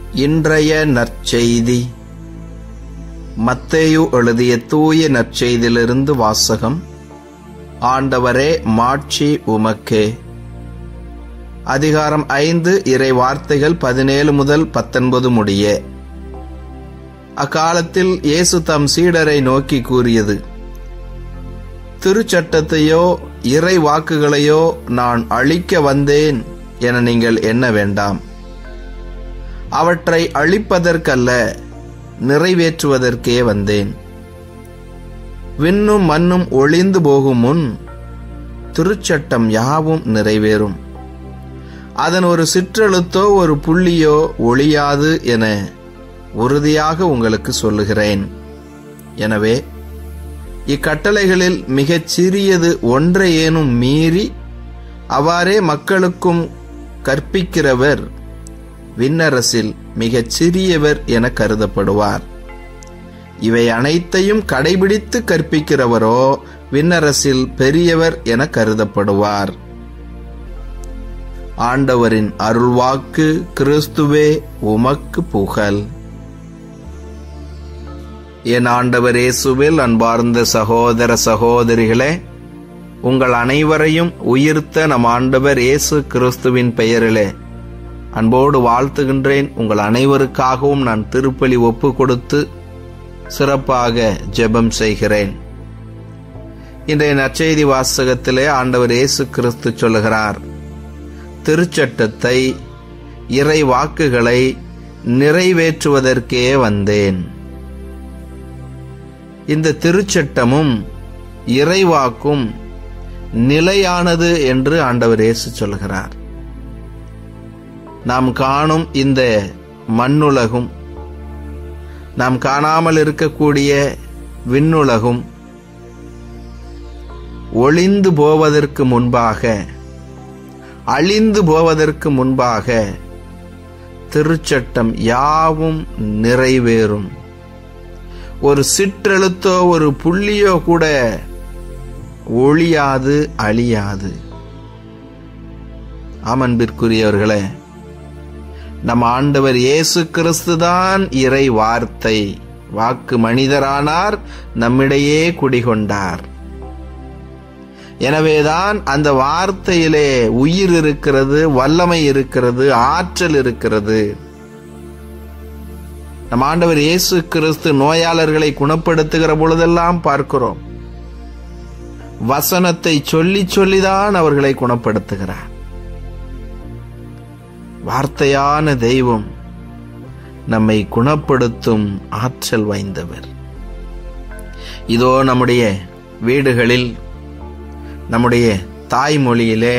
இன்றைய நற்செய்தி மத்தேயு எழுதிய தூய நற்செய்தியிலிருந்து வாசகம் ஆண்டவரே மாட்சி உமக்கே அதிகாரம் ஐந்து இறை வார்த்தைகள் பதினேழு முதல் பத்தொன்பது முடிய அக்காலத்தில் இயேசு தம் சீடரை நோக்கி கூறியது திருச்சட்டத்தையோ இறை வாக்குகளையோ நான் அழிக்க வந்தேன் என நீங்கள் எண்ண வேண்டாம் அவற்றை அழிப்பதற்கல்ல நிறைவேற்றுவதற்கே வந்தேன் விண்ணும் மண்ணும் ஒளிந்து போகும் முன் திருச்சட்டம் யாவும் நிறைவேறும் அதன் ஒரு சிற்றெழுத்தோ ஒரு புள்ளியோ ஒளியாது என உறுதியாக உங்களுக்கு சொல்லுகிறேன் எனவே இக்கட்டளைகளில் மிகச் சிறியது ஒன்றையேனும் மீறி அவ்வாறே மக்களுக்கும் கற்பிக்கிறவர் விண்ணரசில் மிகச் சிறியவர் என கருதப்படுவார் இவை அனைத்தையும் கடைபிடித்து கற்பிக்கிறவரோ விண்ணரசில் பெரியவர் என கருதப்படுவார் ஆண்டவரின் அருள்வாக்கு கிறிஸ்துவே உமக்கு புகழ் என் ஆண்டவர் இயேசுவில் அன்பார்ந்த சகோதர சகோதரிகளே உங்கள் அனைவரையும் உயிர்த்த நம் ஆண்டவர் இயேசு கிறிஸ்துவின் பெயரிலே அன்போடு வாழ்த்துகின்றேன் உங்கள் அனைவருக்காகவும் நான் திருப்பலி ஒப்பு கொடுத்து சிறப்பாக ஜெபம் செய்கிறேன் இன்றைய நற்செய்தி வாசகத்திலே ஆண்டவர் இயேசு கிறிஸ்து சொல்லுகிறார் திருச்சட்டத்தை இறை வாக்குகளை நிறைவேற்றுவதற்கே வந்தேன் இந்த திருச்சட்டமும் இறைவாக்கும் நிலையானது என்று ஆண்டவர் இயேசு சொல்கிறார் நாம் காணும் இந்த மண்ணுலகும் நாம் காணாமல் இருக்கக்கூடிய விண்ணுலகும் ஒளிந்து போவதற்கு முன்பாக அழிந்து போவதற்கு முன்பாக திருச்சட்டம் யாவும் நிறைவேறும் ஒரு சிற்றெழுத்தோ ஒரு புள்ளியோ கூட ஒளியாது அழியாது ஆமன்பிற்குரியவர்களே நம் ஆண்டவர் இயேசு கிறிஸ்துதான் இறை வார்த்தை வாக்கு மனிதரானார் நம்மிடையே குடிகொண்டார் எனவேதான் அந்த வார்த்தையிலே உயிர் இருக்கிறது வல்லமை இருக்கிறது ஆற்றல் இருக்கிறது நம் ஆண்டவர் இயேசு கிறிஸ்து நோயாளர்களை குணப்படுத்துகிற பொழுதெல்லாம் பார்க்கிறோம் வசனத்தை சொல்லி சொல்லிதான் அவர்களை குணப்படுத்துகிறார் வார்த்தையான தெய்வம் நம்மை குணப்படுத்தும் ஆற்றல் வாய்ந்தவர் இதோ நம்முடைய வீடுகளில் நம்முடைய தாய்மொழியிலே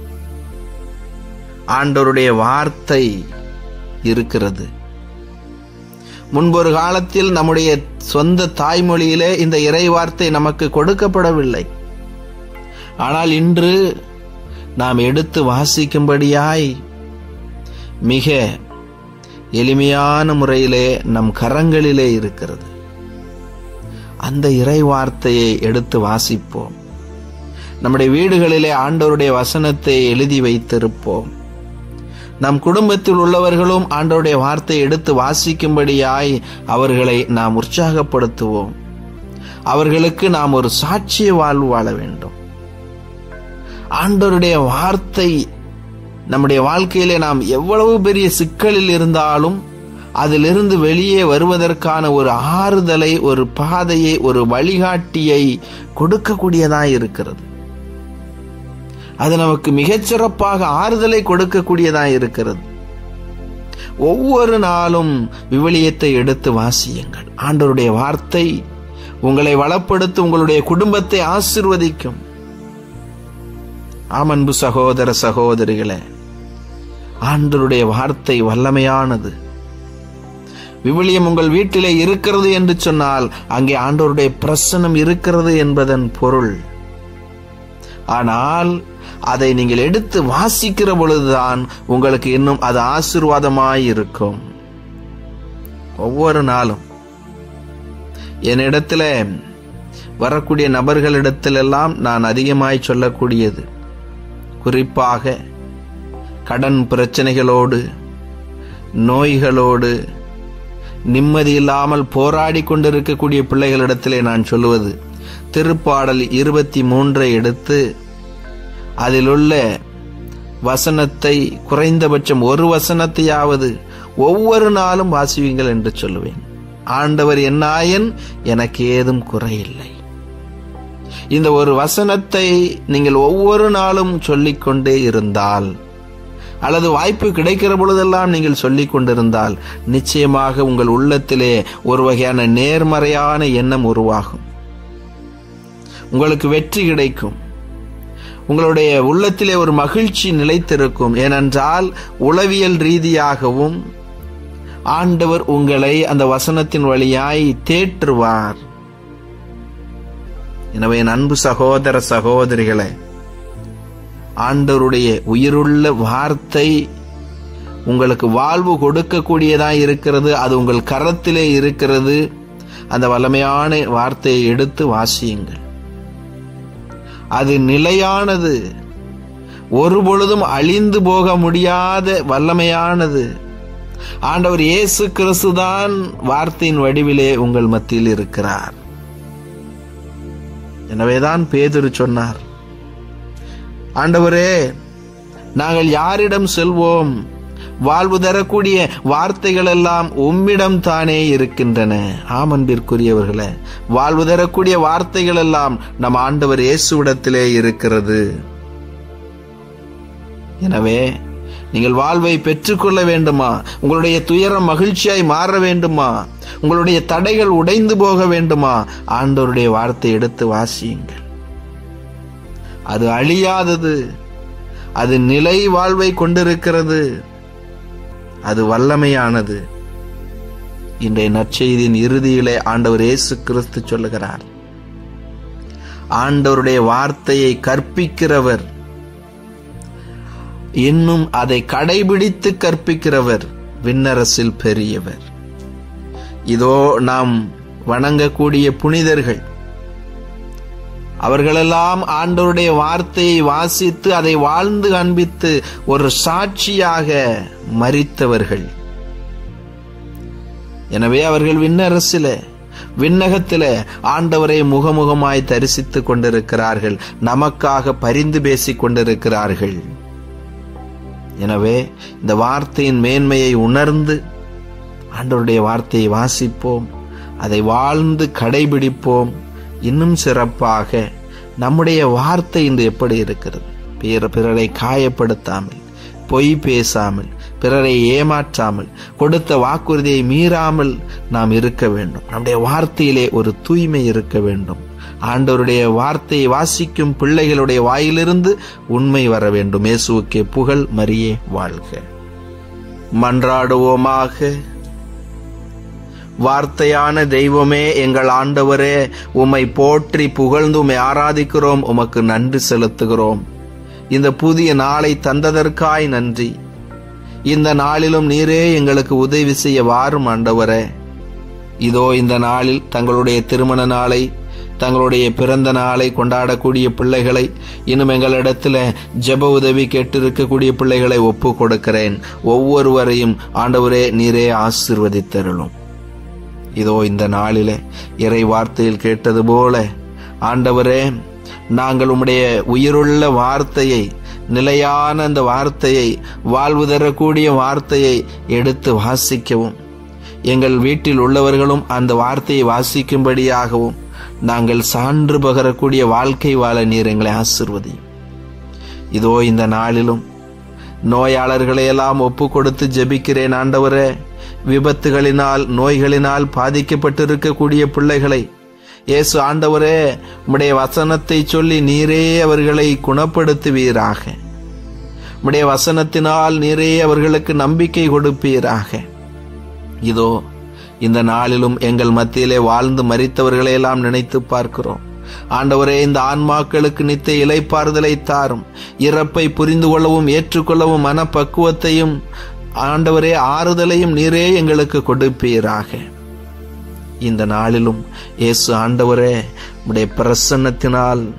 ஆண்டவருடைய வார்த்தை இருக்கிறது முன்பொரு காலத்தில் நம்முடைய சொந்த தாய்மொழியிலே இந்த இறை வார்த்தை நமக்கு கொடுக்கப்படவில்லை ஆனால் இன்று நாம் எடுத்து வாசிக்கும்படியாய் மிக எளிமையான முறையிலே நம் கரங்களிலே இருக்கிறது அந்த இறை வார்த்தையை எடுத்து வாசிப்போம் நம்முடைய வீடுகளிலே ஆண்டவருடைய வசனத்தை எழுதி வைத்திருப்போம் நம் குடும்பத்தில் உள்ளவர்களும் ஆண்டவருடைய வார்த்தையை எடுத்து வாசிக்கும்படியாய் அவர்களை நாம் உற்சாகப்படுத்துவோம் அவர்களுக்கு நாம் ஒரு சாட்சிய வாழ்வு வாழ வேண்டும் ஆண்டவருடைய வார்த்தை நம்முடைய வாழ்க்கையிலே நாம் எவ்வளவு பெரிய சிக்கலில் இருந்தாலும் அதிலிருந்து வெளியே வருவதற்கான ஒரு ஆறுதலை ஒரு பாதையை ஒரு வழிகாட்டியை கொடுக்கக்கூடியதாய் இருக்கிறது அது நமக்கு மிகச்சிறப்பாக ஆறுதலை கொடுக்கக்கூடியதாய் இருக்கிறது ஒவ்வொரு நாளும் விவிலியத்தை எடுத்து வாசியுங்கள் ஆண்டவருடைய வார்த்தை உங்களை வளப்படுத்த உங்களுடைய குடும்பத்தை ஆசிர்வதிக்கும் ஆமன்பு சகோதர சகோதரிகளே ஆண்டருடைய வார்த்தை வல்லமையானது விவிலியம் உங்கள் வீட்டிலே இருக்கிறது என்று சொன்னால் அங்கே ஆண்டவருடைய பிரசனம் இருக்கிறது என்பதன் பொருள் ஆனால் அதை நீங்கள் எடுத்து வாசிக்கிற பொழுதுதான் உங்களுக்கு இன்னும் அது ஆசிர்வாதமாய் இருக்கும் ஒவ்வொரு நாளும் என்னிடத்துல வரக்கூடிய நபர்களிடத்திலெல்லாம் நான் அதிகமாய் சொல்லக்கூடியது குறிப்பாக கடன் பிரச்சனைகளோடு நோய்களோடு நிம்மதி இல்லாமல் போராடி கொண்டிருக்கக்கூடிய பிள்ளைகளிடத்திலே நான் சொல்லுவது திருப்பாடல் இருபத்தி மூன்றை எடுத்து அதிலுள்ள வசனத்தை குறைந்தபட்சம் ஒரு வசனத்தையாவது ஒவ்வொரு நாளும் வாசிவீங்கள் என்று சொல்லுவேன் ஆண்டவர் என்னாயன் எனக்கு ஏதும் குறையில்லை இந்த ஒரு வசனத்தை நீங்கள் ஒவ்வொரு நாளும் சொல்லிக்கொண்டே இருந்தால் அல்லது வாய்ப்பு கிடைக்கிற பொழுதெல்லாம் நீங்கள் சொல்லிக் கொண்டிருந்தால் நிச்சயமாக உங்கள் உள்ளத்திலே ஒரு வகையான நேர்மறையான எண்ணம் உருவாகும் உங்களுக்கு வெற்றி கிடைக்கும் உங்களுடைய உள்ளத்திலே ஒரு மகிழ்ச்சி நிலைத்திருக்கும் ஏனென்றால் உளவியல் ரீதியாகவும் ஆண்டவர் உங்களை அந்த வசனத்தின் வழியாய் தேற்றுவார் எனவே என் அன்பு சகோதர சகோதரிகளே ஆண்டவருடைய உயிருள்ள வார்த்தை உங்களுக்கு வாழ்வு கொடுக்கக்கூடியதா இருக்கிறது அது உங்கள் கரத்திலே இருக்கிறது அந்த வல்லமையான வார்த்தையை எடுத்து வாசியுங்கள் அது நிலையானது ஒரு பொழுதும் அழிந்து போக முடியாத வல்லமையானது ஆண்டவர் இயேசு கிறிஸ்துதான் வார்த்தையின் வடிவிலே உங்கள் மத்தியில் இருக்கிறார் எனவேதான் பேதுரு சொன்னார் ஆண்டவரே நாங்கள் யாரிடம் செல்வோம் வாழ்வு தரக்கூடிய வார்த்தைகள் எல்லாம் உம்மிடம் தானே இருக்கின்றன ஆமன்பிற்குரியவர்களே வாழ்வு தரக்கூடிய வார்த்தைகள் எல்லாம் நம் ஆண்டவர் இயேசுவிடத்திலே இருக்கிறது எனவே நீங்கள் வாழ்வை பெற்றுக்கொள்ள வேண்டுமா உங்களுடைய துயரம் மகிழ்ச்சியாய் மாற வேண்டுமா உங்களுடைய தடைகள் உடைந்து போக வேண்டுமா ஆண்டவருடைய வார்த்தை எடுத்து வாசியுங்கள் அது அழியாதது அது நிலை வாழ்வை கொண்டிருக்கிறது அது வல்லமையானது இன்றைய நற்செய்தியின் இறுதியிலே ஆண்டவர் இயேசு கிறிஸ்து சொல்லுகிறார் ஆண்டவருடைய வார்த்தையை கற்பிக்கிறவர் இன்னும் அதை கடைபிடித்து கற்பிக்கிறவர் விண்ணரசில் பெரியவர் இதோ நாம் வணங்கக்கூடிய புனிதர்கள் அவர்களெல்லாம் ஆண்டவருடைய வார்த்தையை வாசித்து அதை வாழ்ந்து காண்பித்து ஒரு சாட்சியாக மறித்தவர்கள் எனவே அவர்கள் விண்ணரசில விண்ணகத்தில ஆண்டவரை முகமுகமாய் தரிசித்துக் கொண்டிருக்கிறார்கள் நமக்காக பரிந்து பேசிக் கொண்டிருக்கிறார்கள் எனவே இந்த வார்த்தையின் மேன்மையை உணர்ந்து ஆண்டவருடைய வார்த்தையை வாசிப்போம் அதை வாழ்ந்து கடைபிடிப்போம் இன்னும் சிறப்பாக நம்முடைய வார்த்தை இன்று எப்படி இருக்கிறது பிற பிறரை காயப்படுத்தாமல் பொய் பேசாமல் பிறரை ஏமாற்றாமல் கொடுத்த வாக்குறுதியை மீறாமல் நாம் இருக்க வேண்டும் நம்முடைய வார்த்தையிலே ஒரு தூய்மை இருக்க வேண்டும் ஆண்டவருடைய வார்த்தையை வாசிக்கும் பிள்ளைகளுடைய வாயிலிருந்து உண்மை வர வேண்டும் இயேசுவுக்கே புகழ் மரியே வாழ்க மன்றாடுவோமாக வார்த்தையான தெய்வமே எங்கள் ஆண்டவரே உம்மை போற்றி புகழ்ந்து உம்மை ஆராதிக்கிறோம் உமக்கு நன்றி செலுத்துகிறோம் இந்த புதிய நாளை தந்ததற்காய் நன்றி இந்த நாளிலும் நீரே எங்களுக்கு உதவி செய்ய வாரும் ஆண்டவரே இதோ இந்த நாளில் தங்களுடைய திருமண நாளை தங்களுடைய பிறந்த நாளை கொண்டாடக்கூடிய பிள்ளைகளை இன்னும் எங்களிடத்தில் ஜெப உதவி கேட்டிருக்கக்கூடிய பிள்ளைகளை ஒப்பு கொடுக்கிறேன் ஒவ்வொருவரையும் ஆண்டவரே நீரே ஆசிர்வதித்தருளும் இதோ இந்த நாளிலே இறை வார்த்தையில் கேட்டது போல ஆண்டவரே நாங்கள் உம்முடைய உயிருள்ள வார்த்தையை நிலையான அந்த வார்த்தையை வாழ்வு தரக்கூடிய வார்த்தையை எடுத்து வாசிக்கவும் எங்கள் வீட்டில் உள்ளவர்களும் அந்த வார்த்தையை வாசிக்கும்படியாகவும் நாங்கள் சான்று பகரக்கூடிய வாழ்க்கை வாழ நீர் எங்களை ஆசிர்வதியும் இதோ இந்த நாளிலும் நோயாளர்களை எல்லாம் ஒப்பு கொடுத்து ஜெபிக்கிறேன் ஆண்டவரே விபத்துகளினால் நோய்களினால் பாதிக்கப்பட்டிருக்கக்கூடிய பிள்ளைகளை இயேசு ஆண்டவரே உம்முடைய வசனத்தை சொல்லி நீரே அவர்களை குணப்படுத்துவீராக உம்முடைய வசனத்தினால் நீரே அவர்களுக்கு நம்பிக்கை கொடுப்பீராக இதோ இந்த நாளிலும் எங்கள் மத்தியிலே வாழ்ந்து மறித்தவர்களை எல்லாம் நினைத்து பார்க்கிறோம் ஆண்டவரே இந்த ஆன்மாக்களுக்கு நித்த இலைப்பாறுதலை தாரும் இறப்பை புரிந்து கொள்ளவும் ஏற்றுக்கொள்ளவும் மனப்பக்குவத்தையும் ஆண்டவரே ஆறுதலையும் நீரே எங்களுக்கு கொடுப்பீராக இந்த நாளிலும் இயேசு ஆண்டவரே உடைய பிரசன்னத்தினால்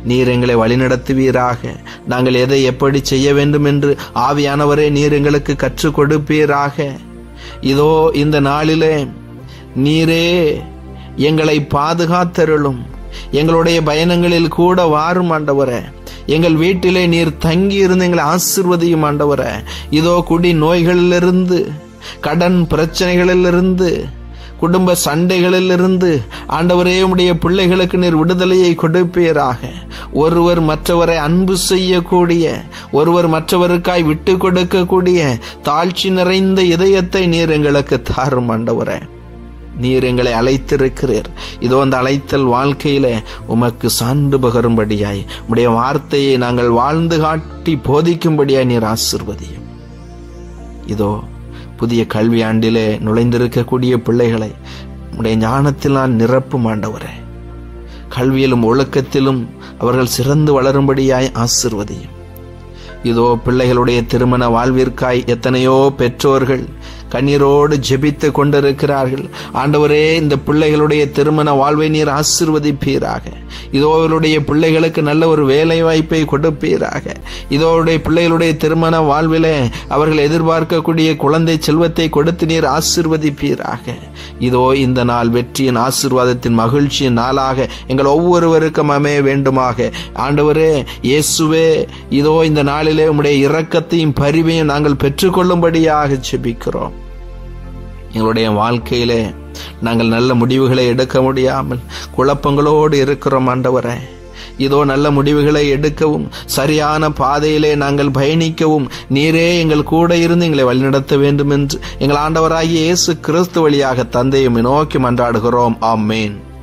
நீர் எங்களை வழிநடத்துவீராக நாங்கள் எதை எப்படி செய்ய வேண்டும் என்று ஆவியானவரே நீர் எங்களுக்கு கற்றுக் கொடுப்பீராக இதோ இந்த நாளிலே நீரே எங்களை பாதுகாத்தருளும் எங்களுடைய பயணங்களில் கூட வாரும் ஆண்டவரே எங்கள் வீட்டிலே நீர் தங்கி இருந்து எங்களை ஆசிர்வதியும் ஆண்டவரே இதோ குடி நோய்களிலிருந்து கடன் பிரச்சனைகளிலிருந்து குடும்ப சண்டைகளிலிருந்து ஆண்டவரே உடைய பிள்ளைகளுக்கு நீர் விடுதலையை கொடுப்பீராக ஒருவர் மற்றவரை அன்பு செய்யக்கூடிய ஒருவர் மற்றவருக்காய் விட்டு கொடுக்கக்கூடிய தாழ்ச்சி நிறைந்த இதயத்தை நீர் எங்களுக்கு தாரும் ஆண்டவரே நீர் எங்களை அழைத்திருக்கிறீர் இதோ அந்த அழைத்தல் வாழ்க்கையில உமக்கு சான்று பகரும்படியாய் உடைய வார்த்தையை நாங்கள் வாழ்ந்து காட்டி போதிக்கும்படியாய் நீர் ஆசிர்வதியும் இதோ புதிய கல்வி ஆண்டிலே நுழைந்திருக்கக்கூடிய பிள்ளைகளை உடைய ஞானத்தில் நான் நிரப்பும் ஆண்டவரே கல்வியிலும் ஒழுக்கத்திலும் அவர்கள் சிறந்து வளரும்படியாய் ஆசிர்வதியும் இதோ பிள்ளைகளுடைய திருமண வாழ்விற்காய் எத்தனையோ பெற்றோர்கள் கண்ணீரோடு ஜெபித்து கொண்டிருக்கிறார்கள் ஆண்டவரே இந்த பிள்ளைகளுடைய திருமண வாழ்வை நீர் ஆசிர்வதிப்பீராக இதோ அவருடைய பிள்ளைகளுக்கு நல்ல ஒரு வேலை வாய்ப்பை கொடுப்பீராக இதோ அவருடைய பிள்ளைகளுடைய திருமண வாழ்விலே அவர்கள் எதிர்பார்க்கக்கூடிய குழந்தை செல்வத்தை கொடுத்து நீர் ஆசிர்வதிப்பீராக இதோ இந்த நாள் வெற்றியின் ஆசிர்வாதத்தின் மகிழ்ச்சியின் நாளாக எங்கள் ஒவ்வொருவருக்கும் அமைய வேண்டுமாக ஆண்டவரே இயேசுவே இதோ இந்த நாளிலே உம்முடைய இரக்கத்தையும் பரிவையும் நாங்கள் பெற்றுக்கொள்ளும்படியாக செபிக்கிறோம் எங்களுடைய வாழ்க்கையிலே நாங்கள் நல்ல முடிவுகளை எடுக்க முடியாமல் குழப்பங்களோடு இருக்கிறோம் ஆண்டவரே இதோ நல்ல முடிவுகளை எடுக்கவும் சரியான பாதையிலே நாங்கள் பயணிக்கவும் நீரே எங்கள் கூட இருந்து எங்களை வழிநடத்த வேண்டும் என்று எங்கள் ஆண்டவராகிய இயேசு கிறிஸ்து வழியாக தந்தையும் நோக்கி மன்றாடுகிறோம் ஆமேன்